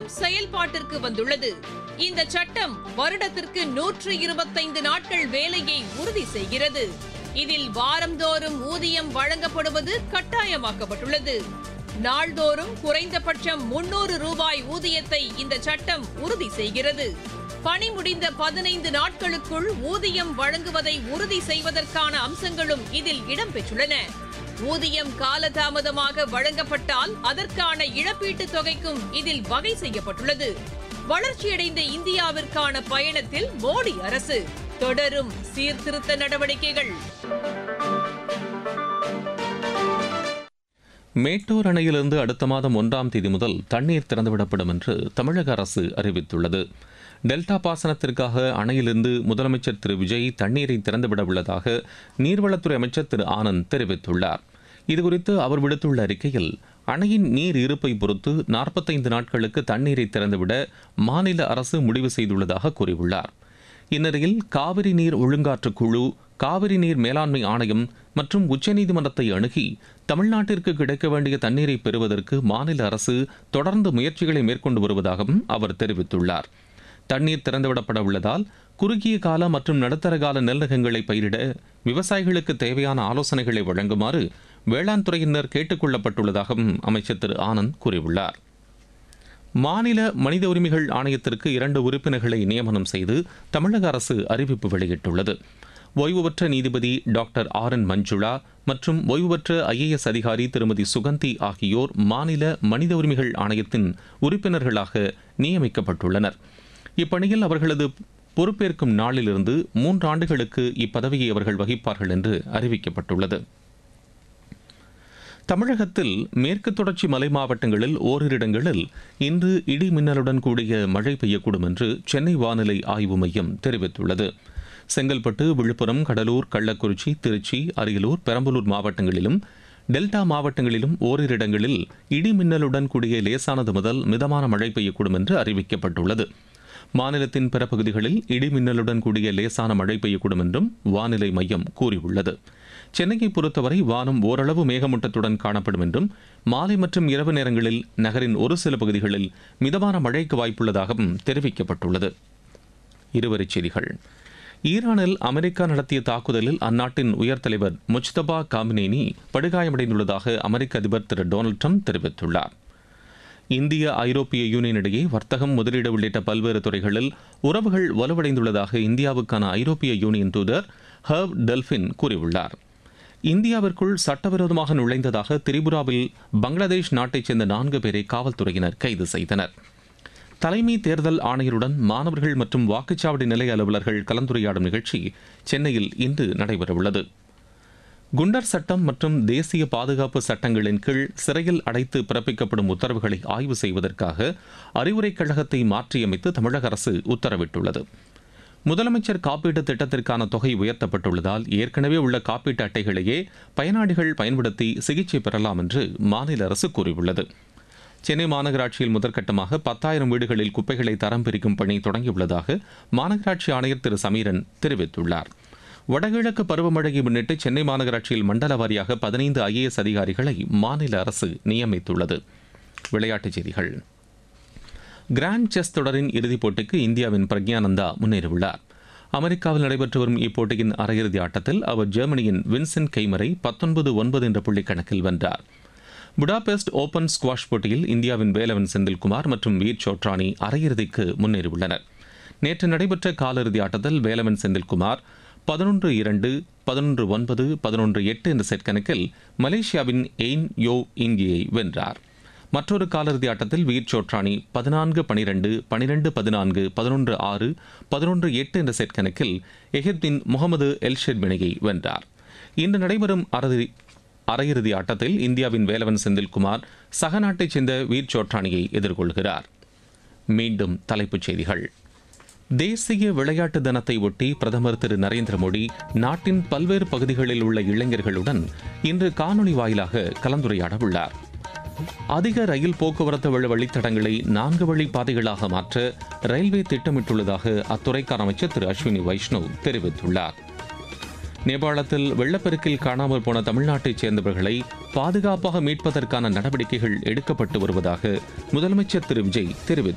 செயல்பாட்டிற்கு வந்துள்ளது இந்த சட்டம் வருடத்திற்கு நூற்று இருபத்தைந்து நாட்கள் வேலையை உறுதி செய்கிறது இதில் வாரந்தோறும் ஊதியம் வழங்கப்படுவது கட்டாயமாக்கப்பட்டுள்ளது நாள்தோறும் குறைந்தபட்சம் முன்னூறு ரூபாய் ஊதியத்தை இந்த சட்டம் உறுதி செய்கிறது பணி முடிந்த பதினைந்து நாட்களுக்குள் ஊதியம் வழங்குவதை உறுதி செய்வதற்கான அம்சங்களும் இதில் இடம்பெற்றுள்ளன ஊதியம் காலதாமதமாக வழங்கப்பட்டால் அதற்கான இழப்பீட்டுத் தொகைக்கும் இதில் வகை செய்யப்பட்டுள்ளது வளர்ச்சியடைந்த இந்தியாவிற்கான பயணத்தில் மோடி அரசு தொடரும் சீர்திருத்த நடவடிக்கைகள் மேட்டூர் அணையிலிருந்து அடுத்த மாதம் ஒன்றாம் தேதி முதல் தண்ணீர் திறந்துவிடப்படும் என்று தமிழக அரசு அறிவித்துள்ளது டெல்டா பாசனத்திற்காக அணையிலிருந்து முதலமைச்சர் திரு விஜய் தண்ணீரை திறந்துவிட உள்ளதாக நீர்வளத்துறை அமைச்சர் திரு ஆனந்த் தெரிவித்துள்ளார் இதுகுறித்து அவர் விடுத்துள்ள அறிக்கையில் அணையின் நீர் இருப்பை பொறுத்து நாற்பத்தைந்து நாட்களுக்கு தண்ணீரை திறந்துவிட மாநில அரசு முடிவு செய்துள்ளதாக கூறியுள்ளார் இந்நிலையில் காவிரி நீர் ஒழுங்காற்று குழு காவிரி நீர் மேலாண்மை ஆணையம் மற்றும் உச்சநீதிமன்றத்தை அணுகி தமிழ்நாட்டிற்கு கிடைக்க வேண்டிய தண்ணீரை பெறுவதற்கு மாநில அரசு தொடர்ந்து முயற்சிகளை மேற்கொண்டு வருவதாகவும் அவர் தெரிவித்துள்ளார் தண்ணீர் திறந்துவிடப்பட உள்ளதால் குறுகிய கால மற்றும் நடுத்தர கால நெல்நகங்களை பயிரிட விவசாயிகளுக்கு தேவையான ஆலோசனைகளை வழங்குமாறு வேளாண் துறையினர் கேட்டுக் கொள்ளப்பட்டுள்ளதாகவும் அமைச்சர் திரு ஆனந்த் கூறியுள்ளார் மாநில மனித உரிமைகள் ஆணையத்திற்கு இரண்டு உறுப்பினர்களை நியமனம் செய்து தமிழக அரசு அறிவிப்பு வெளியிட்டுள்ளது ஓய்வு பெற்ற நீதிபதி டாக்டர் ஆர் என் மஞ்சுளா மற்றும் ஓய்வு பெற்ற ஐஏஎஸ் அதிகாரி திருமதி சுகந்தி ஆகியோர் மாநில மனித உரிமைகள் ஆணையத்தின் உறுப்பினர்களாக நியமிக்கப்பட்டுள்ளனர் இப்பணியில் அவர்களது பொறுப்பேற்கும் நாளிலிருந்து மூன்று ஆண்டுகளுக்கு இப்பதவியை அவர்கள் வகிப்பார்கள் என்று அறிவிக்கப்பட்டுள்ளது தமிழகத்தில் மேற்கு தொடர்ச்சி மலை மாவட்டங்களில் ஓரிரு இடங்களில் இன்று இடி மின்னலுடன் கூடிய மழை பெய்யக்கூடும் என்று சென்னை வானிலை ஆய்வு மையம் தெரிவித்துள்ளது செங்கல்பட்டு விழுப்புரம் கடலூர் கள்ளக்குறிச்சி திருச்சி அரியலூர் பெரம்பலூர் மாவட்டங்களிலும் டெல்டா மாவட்டங்களிலும் ஓரிரு இடங்களில் இடி மின்னலுடன் கூடிய லேசானது முதல் மிதமான மழை பெய்யக்கூடும் என்று அறிவிக்கப்பட்டுள்ளது மாநிலத்தின் பிற பகுதிகளில் இடி மின்னலுடன் கூடிய லேசான மழை பெய்யக்கூடும் என்றும் வானிலை மையம் கூறியுள்ளது சென்னையை பொறுத்தவரை வானம் ஓரளவு மேகமூட்டத்துடன் காணப்படும் என்றும் மாலை மற்றும் இரவு நேரங்களில் நகரின் ஒரு சில பகுதிகளில் மிதமான மழைக்கு வாய்ப்புள்ளதாகவும் தெரிவிக்கப்பட்டுள்ளது இருவரிச் செய்திகள் ஈரானில் அமெரிக்கா நடத்திய தாக்குதலில் அந்நாட்டின் உயர் தலைவர் முஜ்தபா காமினேனி படுகாயமடைந்துள்ளதாக அமெரிக்க அதிபர் திரு டொனால்டு ட்ரம்ப் தெரிவித்துள்ளார் இந்திய ஐரோப்பிய யூனியன் இடையே வர்த்தகம் முதலீடு உள்ளிட்ட பல்வேறு துறைகளில் உறவுகள் வலுவடைந்துள்ளதாக இந்தியாவுக்கான ஐரோப்பிய யூனியன் தூதர் ஹர்வ் டெல்பின் கூறியுள்ளார் இந்தியாவிற்குள் சட்டவிரோதமாக நுழைந்ததாக திரிபுராவில் பங்களாதேஷ் நாட்டைச் சேர்ந்த நான்கு பேரை காவல்துறையினர் கைது செய்தனர் தலைமை தேர்தல் ஆணையருடன் மாணவர்கள் மற்றும் வாக்குச்சாவடி நிலைய அலுவலர்கள் கலந்துரையாடும் நிகழ்ச்சி சென்னையில் இன்று நடைபெறவுள்ளது குண்டர் சட்டம் மற்றும் தேசிய பாதுகாப்பு சட்டங்களின் கீழ் சிறையில் அடைத்து பிறப்பிக்கப்படும் உத்தரவுகளை ஆய்வு செய்வதற்காக அறிவுரைக் கழகத்தை மாற்றியமைத்து தமிழக அரசு உத்தரவிட்டுள்ளது முதலமைச்சர் காப்பீட்டு திட்டத்திற்கான தொகை உயர்த்தப்பட்டுள்ளதால் ஏற்கனவே உள்ள காப்பீட்டு அட்டைகளையே பயனாளிகள் பயன்படுத்தி சிகிச்சை பெறலாம் என்று மாநில அரசு கூறியுள்ளது சென்னை மாநகராட்சியில் முதற்கட்டமாக பத்தாயிரம் வீடுகளில் குப்பைகளை தரம் பிரிக்கும் பணி தொடங்கியுள்ளதாக மாநகராட்சி ஆணையர் திரு சமீரன் தெரிவித்துள்ளார் வடகிழக்கு பருவமழையை முன்னிட்டு சென்னை மாநகராட்சியில் மண்டல வாரியாக பதினைந்து ஐஏஎஸ் அதிகாரிகளை மாநில அரசு நியமித்துள்ளது விளையாட்டுச் செய்திகள் கிராண்ட் செஸ் தொடரின் இறுதிப் போட்டிக்கு இந்தியாவின் பிரக்யானந்தா முன்னேறியுள்ளார் அமெரிக்காவில் நடைபெற்று வரும் இப்போட்டியின் அரையிறுதி ஆட்டத்தில் அவர் ஜெர்மனியின் வின்சென்ட் கெய்மரை பத்தொன்பது ஒன்பது என்ற புள்ளி கணக்கில் வென்றார் புடாபெஸ்ட் ஓபன் ஸ்குவாஷ் போட்டியில் இந்தியாவின் வேலவன் செந்தில்குமார் மற்றும் வீர் சோட்ரானி அரையிறுதிக்கு முன்னேறியுள்ளனர் நேற்று நடைபெற்ற காலிறுதி ஆட்டத்தில் வேலவன் செந்தில்குமார் பதினொன்று இரண்டு பதினொன்று ஒன்பது பதினொன்று எட்டு என்ற செட் கணக்கில் மலேசியாவின் எயின் யோ இங்கியை வென்றார் மற்றொரு காலிறுதி ஆட்டத்தில் வீர் சோட்ரானி பதினான்கு பனிரெண்டு பனிரெண்டு பதினான்கு பதினொன்று ஆறு பதினொன்று எட்டு என்ற செட் கணக்கில் எஹிப்தின் முகமது எல்ஷெட் பிணையை வென்றார் இன்று நடைபெறும் அறுதி அரையிறுதி ஆட்டத்தில் இந்தியாவின் வேலவன் செந்தில்குமார் சக நாட்டைச் சேர்ந்த வீர் சோட்ரானியை எதிர்கொள்கிறார் மீண்டும் தலைப்புச் செய்திகள் தேசிய விளையாட்டு தினத்தை ஒட்டி பிரதமர் திரு நரேந்திர மோடி நாட்டின் பல்வேறு பகுதிகளில் உள்ள இளைஞர்களுடன் இன்று காணொலி வாயிலாக கலந்துரையாட உள்ளார் அதிக ரயில் போக்குவரத்து வழி வழித்தடங்களை நான்கு வழி பாதைகளாக மாற்ற ரயில்வே திட்டமிட்டுள்ளதாக அத்துறைக்கான அமைச்சர் திரு அஸ்வினி வைஷ்ணவ் தெரிவித்துள்ளார் நேபாளத்தில் வெள்ளப்பெருக்கில் காணாமல் போன தமிழ்நாட்டைச் சேர்ந்தவர்களை பாதுகாப்பாக மீட்பதற்கான நடவடிக்கைகள் எடுக்கப்பட்டு வருவதாக முதலமைச்சர் திரு விஜய் தெரிவித்தார்